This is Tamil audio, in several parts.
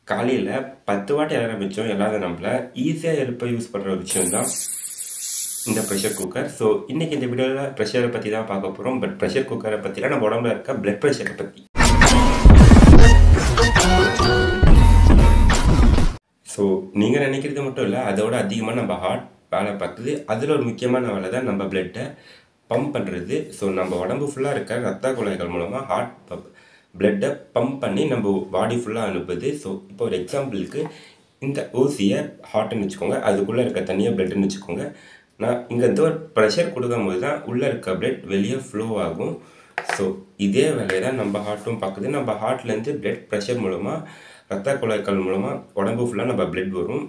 காலையில் பத்து வாட்டி அலாரம் வச்சோம் எல்லாரும் நம்மள ஈஸியாக எழுப்ப யூஸ் பண்ணுற ஒரு விஷயம் தான் இந்த ப்ரெஷர் குக்கர் ஸோ இன்றைக்கி இந்த வீடியோவில் ப்ரெஷரை பற்றி தான் பார்க்க போகிறோம் பட் ப்ரெஷர் குக்கரை பற்றிலாம் நம்ம உடம்புல இருக்க பிளட் ப்ரெஷரை பற்றி ஸோ நீங்கள் நினைக்கிறது மட்டும் இல்லை அதோட அதிகமாக நம்ம ஹார்ட் வேலை பார்க்குது அதில் ஒரு முக்கியமான வேலை தான் நம்ம பிளட்டை பம்ப் பண்ணுறது ஸோ நம்ம உடம்பு ஃபுல்லாக இருக்க ரத்த குழாய்கள் மூலமாக ஹார்ட் பிளட்டை பம்ப் பண்ணி நம்ம பாடி ஃபுல்லாக அனுப்புது ஸோ இப்போ ஒரு எக்ஸாம்பிளுக்கு இந்த ஊசியை ஹார்ட்னு வச்சுக்கோங்க அதுக்குள்ளே இருக்க தனியாக பிளட்டுன்னு வச்சுக்கோங்க நான் இங்கே வந்து ஒரு ப்ரெஷர் கொடுக்கும்போது தான் உள்ளே இருக்க பிளட் வெளியே ஃப்ளோ ஆகும் ஸோ இதே வேலையை தான் நம்ம ஹார்ட்டும் பார்க்குது நம்ம ஹார்ட்லேருந்து பிளட் ப்ரெஷர் மூலமாக ரத்த குழாய்கள் மூலமாக உடம்பு ஃபுல்லாக நம்ம பிளட் வரும்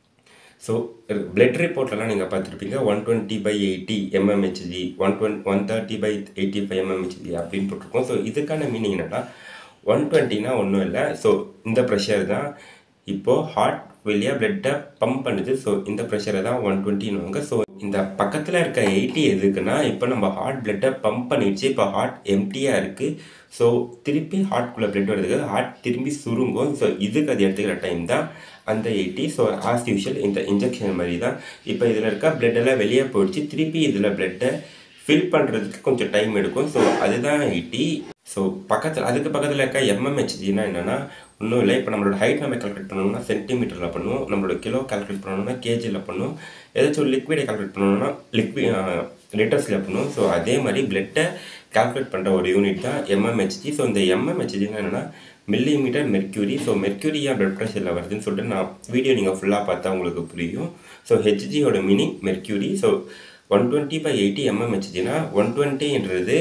ஸோ பிளட் ரிப்போர்ட்லலாம் நீங்கள் பார்த்துருப்பீங்க one twenty by eighty mmHg one twenty one thirty by eighty five mmHg அப்படின்னு போட்டிருக்கோம் ஸோ இதுக்கான மீனிங் என்னன்னா ஒன் டுவெண்ட்டினா ஒன்றும் இல்லை ஸோ இந்த ப்ரெஷர் தான் இப்போது ஹார்ட் வெளியாக பிளட்டை பம்ப் பண்ணுது ஸோ இந்த ப்ரெஷரை தான் ஒன் டுவெண்ட்டின்னுவாங்க ஸோ இந்த பக்கத்தில் இருக்க எயிட்டி எதுக்குன்னா இப்போ நம்ம ஹார்ட் பிளட்டை பம்ப் பண்ணிடுச்சு இப்போ ஹார்ட் எம்டியாக இருக்குது ஸோ திருப்பி ஹார்ட்குள்ளே பிளட் வருதுக்கு ஹார்ட் திரும்பி சுருங்கும் ஸோ இதுக்கு அது எடுத்துக்கிற டைம் தான் அந்த எயிட்டி ஸோ ஆஸ் யூஷுவல் இந்த இன்ஜெக்ஷன் மாதிரி தான் இப்போ இதில் இருக்க பிளட்டெல்லாம் வெளியே போயிடுச்சு திருப்பி இதில் பிளட்டை ஃபில் பண்ணுறதுக்கு கொஞ்சம் டைம் எடுக்கும் ஸோ அதுதான் எயிட்டி ஸோ பக்கத்தில் அதுக்கு பக்கத்தில் இருக்க எம்எம்ஹெச்ஜினா என்னென்னா ஒன்றும் இல்லை இப்போ நம்மளோட ஹைட் நம்ம கால்குலேட் பண்ணணும்னா சென்டிமீட்டரில் பண்ணுவோம் நம்மளோட கிலோ கால்குலேட் பண்ணணும்னா கேஜியில் பண்ணுவோம் ஏதாச்சும் ஒரு லிக்விடை கால்குலேட் பண்ணணும்னா லிக்வி லிட்டர்ஸில் பண்ணுவோம் ஸோ அதே மாதிரி பிளட்டை கால்குலேட் பண்ணுற ஒரு யூனிட் தான் எம்எம்ஹெச்ஜி ஸோ இந்த எம்எம்ஹெச்ஜினா என்னென்னா மில்லிமீட்டர் மெர்க்யூரி ஸோ மெர்க்யூரி ஏன் பிளட் ப்ரெஷரில் வருதுன்னு சொல்லிட்டு நான் வீடியோ நீங்கள் ஃபுல்லாக பார்த்தா உங்களுக்கு புரியும் ஸோ ஹெச்ஜியோட meaning mercury so one twenty by eighty எம்எம்ஹெச்ஜினா ஒன் டுவெண்ட்டின்றது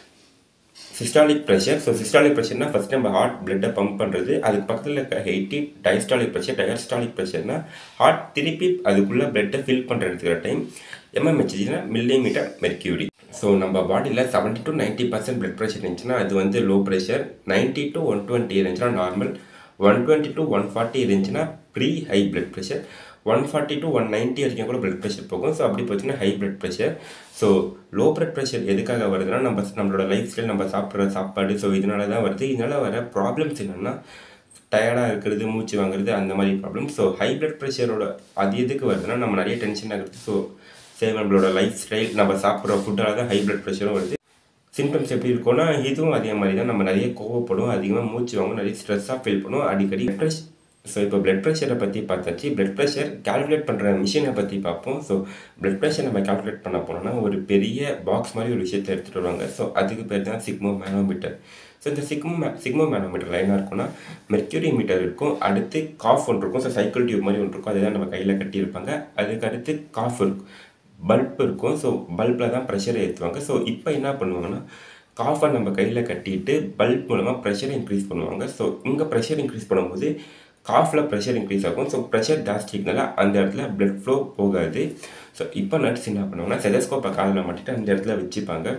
சிஸ்டாலிக் ப்ரெஷர் ஸோ சிஸ்டாலிக் ப்ரெஷர்னா ஃபஸ்ட் நம்ம ஹார்ட் பிளட்டை பம்ப் பண்ணுறது அதுக்கு பக்கத்தில் இருக்க எயிட்டி டயஸ்டாலிக் ப்ரெஷர் டயஸ்டாலிக் ப்ரெஷர்னா ஹார்ட் திருப்பி அதுக்குள்ளே பிளட்டை ஃபில் பண்ணுறதுக்கு டைம் எம்எம்ஹெச்ஜினா மில்லிமீட்டர் மெர்க்யூரி ஸோ நம்ம பாடியில் seventy to ninety percent blood pressure இருந்துச்சுன்னா அது வந்து low pressure ninety to one twenty இருந்துச்சுன்னா normal one twenty to one forty இருந்துச்சுன்னா pre high blood pressure one forty to one ninety வரைக்கும் கூட பிளட் ப்ரெஷர் போகும் ஸோ அப்படி போச்சுன்னா high blood pressure so low blood pressure எதுக்காக வருதுன்னா நம்ம நம்மளோட லைஃப் ஸ்டைல் நம்ம சாப்பிட்ற சாப்பாடு ஸோ இதனால தான் வருது இதனால் வர ப்ராப்ளம்ஸ் என்னென்னா டயர்டாக இருக்கிறது மூச்சு வாங்குறது அந்த மாதிரி ப்ராப்ளம் ஸோ ஹை பிளட் ப்ரெஷரோட அது எதுக்கு வருதுன்னா நம்ம நிறைய டென்ஷன் ஆகுறது ஸோ சரி நம்மளோட லைஃப் ஸ்டைல் நம்ம சாப்பிட்ற ஃபுட்டால் தான் ஹை பிளட் ப்ரெஷரும் வருது சிம்டம்ஸ் எப்படி இருக்கும்னா இதுவும் அதே மாதிரி தான் நம்ம நிறைய கோவப்படும் அதிகமாக மூச்சு வாங்கும் நிறைய ஸ்ட்ரெஸ்ஸாக ஃபீல் பண்ணுவோம் அடிக்கடி ப்ரெஷ் ஸோ இப்போ பிளட் ப்ரெஷரை பற்றி பார்த்தாச்சு பிளட் ப்ரெஷர் கால்குலேட் பண்ணுற மிஷினை பற்றி பார்ப்போம் ஸோ பிளட் ப்ரெஷர் நம்ம கால்குலேட் பண்ண போனோம்னா ஒரு பெரிய பாக்ஸ் மாதிரி ஒரு விஷயத்தை எடுத்துகிட்டு வருவாங்க ஸோ அதுக்கு பேர் தான் சிக்மோ மேனோமீட்டர் ஸோ இந்த சிக்மோ மே சிக்மோ மேனோமீட்டரில் என்ன இருக்கும்னா மெர்க்யூரி மீட்டர் இருக்கும் அடுத்து காஃப் ஒன்று இருக்கும் ஸோ சைக்கிள் டியூப் மாதிரி ஒன்று இருக்கும் அதுதான் நம்ம கையில் கட்டியிருப்பாங்க அதுக்கு அடுத்து காஃப் இருக்கும் பல்ப் இருக்கும் ஸோ பல்பில் தான் ப்ரெஷரை ஏற்றுவாங்க ஸோ இப்போ என்ன பண்ணுவாங்கன்னா காஃபை நம்ம கையில் கட்டிட்டு பல்ப் மூலமாக ப்ரெஷரை இன்க்ரீஸ் பண்ணுவாங்க ஸோ இங்கே ப்ரெஷர் இன்க்ரீஸ் பண்ணும்போது காஃபில் ப்ரெஷர் இன்க்ரீஸ் ஆகும் ஸோ ப்ரெஷர் ஜாஸ்தினால அந்த இடத்துல பிளட் ஃப்ளோ போகாது ஸோ இப்போ நர்ஸ் என்ன பண்ணுவாங்கன்னா செதஸ்கோப்பை காலில் மாட்டிட்டு அந்த இடத்துல வச்சுப்பாங்க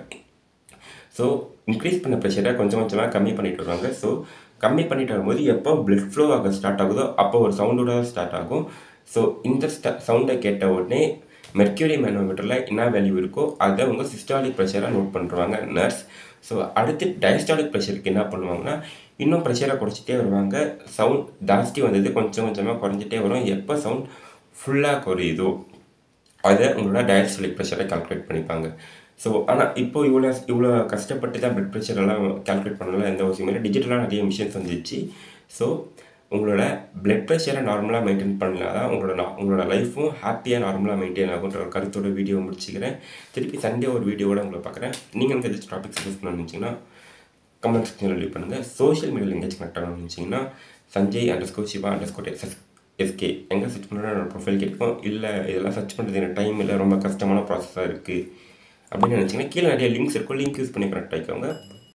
ஸோ இன்க்ரீஸ் பண்ண ப்ரெஷரை கொஞ்சம் கொஞ்சமாக கம்மி பண்ணிட்டு வருவாங்க ஸோ கம்மி பண்ணிட்டு வரும்போது எப்போ பிளட் ஃப்ளோ ஆக ஸ்டார்ட் ஆகுதோ அப்போ ஒரு சவுண்டோட ஸ்டார்ட் ஆகும் ஸோ இந்த சவுண்டை கேட்ட உடனே மெர்க்யூரி மேனோமீட்டரில் என்ன வேல்யூ இருக்கோ அதை அவங்க சிஸ்டாலிக் ப்ரெஷராக நோட் பண்ணுறாங்க நர்ஸ் ஸோ அடுத்து டயஸ்டாலிக் ப்ரெஷருக்கு என்ன பண்ணுவாங்கன்னா இன்னும் ப்ரெஷரை குறைச்சிட்டே வருவாங்க சவுண்ட் ஜாஸ்தி வந்தது கொஞ்சம் கொஞ்சமாக குறைஞ்சிட்டே வரும் எப்போ சவுண்ட் ஃபுல்லாக குறையுதோ அதை உங்களோட டயஸ்டாலிக் ப்ரெஷரை கால்குலேட் பண்ணிப்பாங்க ஸோ ஆனால் இப்போ இவ்வளோ இவ்வளோ கஷ்டப்பட்டு தான் பிளட் ப்ரெஷர் எல்லாம் கால்குலேட் பண்ணலாம் எந்த அவசியம் இல்லை டிஜிட்டலாக நிறைய மிஷின்ஸ் வந்துச்சு ஸோ உங்களோட பிளட் ப்ரெஷரை நார்மலாக மெயின்டைன் பண்ணலாம் தான் உங்களோட உங்களோட லைஃப்பும் ஹாப்பியாக நார்மலாக மெயின்டைன் ஆகுன்ற ஒரு கருத்தோட வீடியோ முடிச்சுக்கிறேன் திருப்பி சண்டே ஒரு வீடியோவோட உங்களை பார்க்குறேன் நீங்கள் எனக்கு ஏதாச்சும் டாபிக் சஜஸ்ட் பண்ணணும்னு நினச்சிங்கன்னா கமெண்ட் செக்ஷனில் லீவ் பண்ணுங்கள் சோஷியல் மீடியாவில் எங்கேயாச்சும் கனெக்ட் ஆகணும்னு நினச்சிங்கன்னா Sanjay underscore Siva underscore S SK எங்கே சர்ச் பண்ணுறோம் என்னோட ப்ரொஃபைல் கேட்கும் இல்லை இதெல்லாம் சர்ச் பண்ணுறது எனக்கு டைம் இல்லை ரொம்ப கஷ்டமான ப்ராசஸாக இருக்குது அப்படின்னு நினச்சிங்கன்னா கீழே நிறைய லிங்க்ஸ் இருக்கும் லிங்க் யூஸ் பண்ணி கனெக்ட் ஆகிக்கோங்க